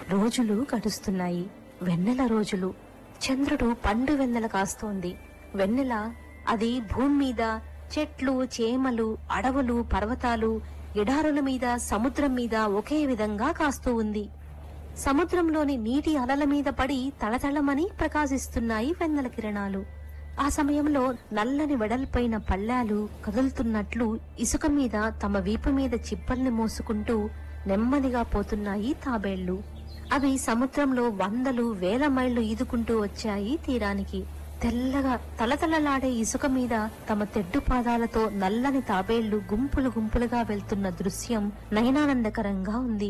రోజులు గడుస్తున్నాయి వెన్నెల రోజులు చంద్రుడు పండు వెన్నెల కాస్తోంది వెన్నెల అది భూమి మీద చెట్లు చేమలు అడవులు పర్వతాలు ఎడారుల మీద సముద్రం మీద ఒకే విధంగా కాస్తూ ఉంది సముద్రంలోని నీటి అలల మీద పడి తళతళమని ప్రకాశిస్తున్నాయి వెన్నెల కిరణాలు ఆ సమయంలో నల్లని వెడల్పైన పళ్ళాలు కదులుతున్నట్లు ఇసుక మీద తమ వీపు మీద చిప్పల్ని మోసుకుంటూ నెమ్మదిగా పోతున్నాయి తాబేళ్లు అవి సముద్రంలో వందలు వేల మైళ్లు ఈదుకుంటూ వచ్చాయి తీరానికి తెల్లగా తలతలలాడే ఇసుక మీద తమ తెడ్డు పాదాలతో నల్లని తాబేళ్లు గుంపులు గుంపులుగా వెళ్తున్న దృశ్యం నయనానందకరంగా ఉంది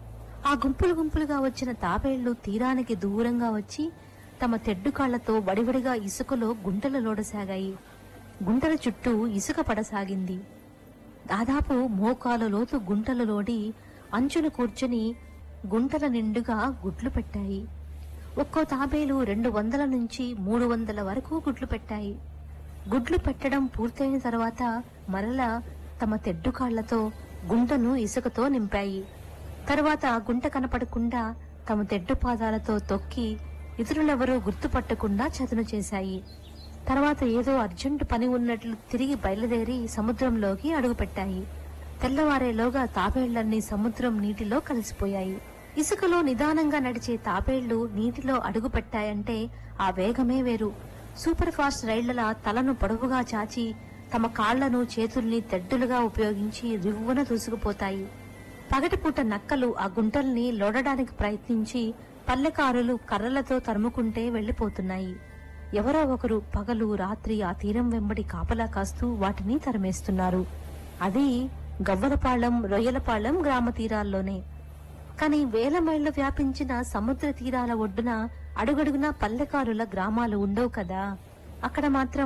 ఆ గుంపులు గుంపులుగా వచ్చిన తాబేళ్లు తీరానికి దూరంగా వచ్చి తమ తెడ్డు కాళ్లతో వడివడిగా ఇసుకలో గుంటలు లోడసాగాయి గుంటల చుట్టూ ఇసుక పడసాగింది దాదాపు మోకాలు లోతు గుంటలు లోడి అంచున కూర్చుని గుంటల నిండుగా గుడ్లు పెట్టాయి ఒక్కో తాబేలు రెండు వందల నుంచి మూడు వందల వరకు గుడ్లు పెట్టాయి గుడ్లు పెట్టడం పూర్తయిన తర్వాత మరలా తమ తెడ్డు కాళ్లతో గుంటను ఇసుకతో నింపాయి తర్వాత గుంట కనపడకుండా తమ తెడ్డు పాదాలతో తొక్కి ఇతరులెవరూ గుర్తుపట్టకుండా చదును చేశాయి తర్వాత ఏదో అర్జెంటు పని ఉన్నట్లు తిరిగి బయలుదేరి సముద్రంలోకి అడుగుపెట్టాయి తెల్లవారేలోగా తాబేళ్లన్నీ సముద్రం నీటిలో కలిసిపోయాయి ఇసుకలో నిదానంగా నడిచే తాబేళ్లు నీటిలో అడుగుపెట్టాయంటే ఆ వేగమే వేరు సూపర్ ఫాస్ట్ రైళ్లలా తలను పొడవుగా చాచి తమ కాళ్లను చేతుల్ని తెడ్డులుగా ఉపయోగించి రివ్వున దూసుకుపోతాయి పగటిపూట నక్కలు ఆ గుంటల్ని లోడడానికి ప్రయత్నించి పల్లెకారులు కర్రలతో తరుముకుంటే వెళ్లిపోతున్నాయి ఎవరో ఒకరు పగలు రాత్రి ఆ తీరం వెంబడి కాపలా కాస్తూ వాటిని తరిమేస్తున్నారు అది గవ్వలపాళెం రొయ్యలపాళెం గ్రామ తీరాల్లోనే కానీ వేల మైళ్లు వ్యాపించిన సముద్ర తీరాల ఒడ్డున అడుగడుగునా పల్లెకారుల గ్రామాలు ఉండవు కదా అక్కడ మాత్రం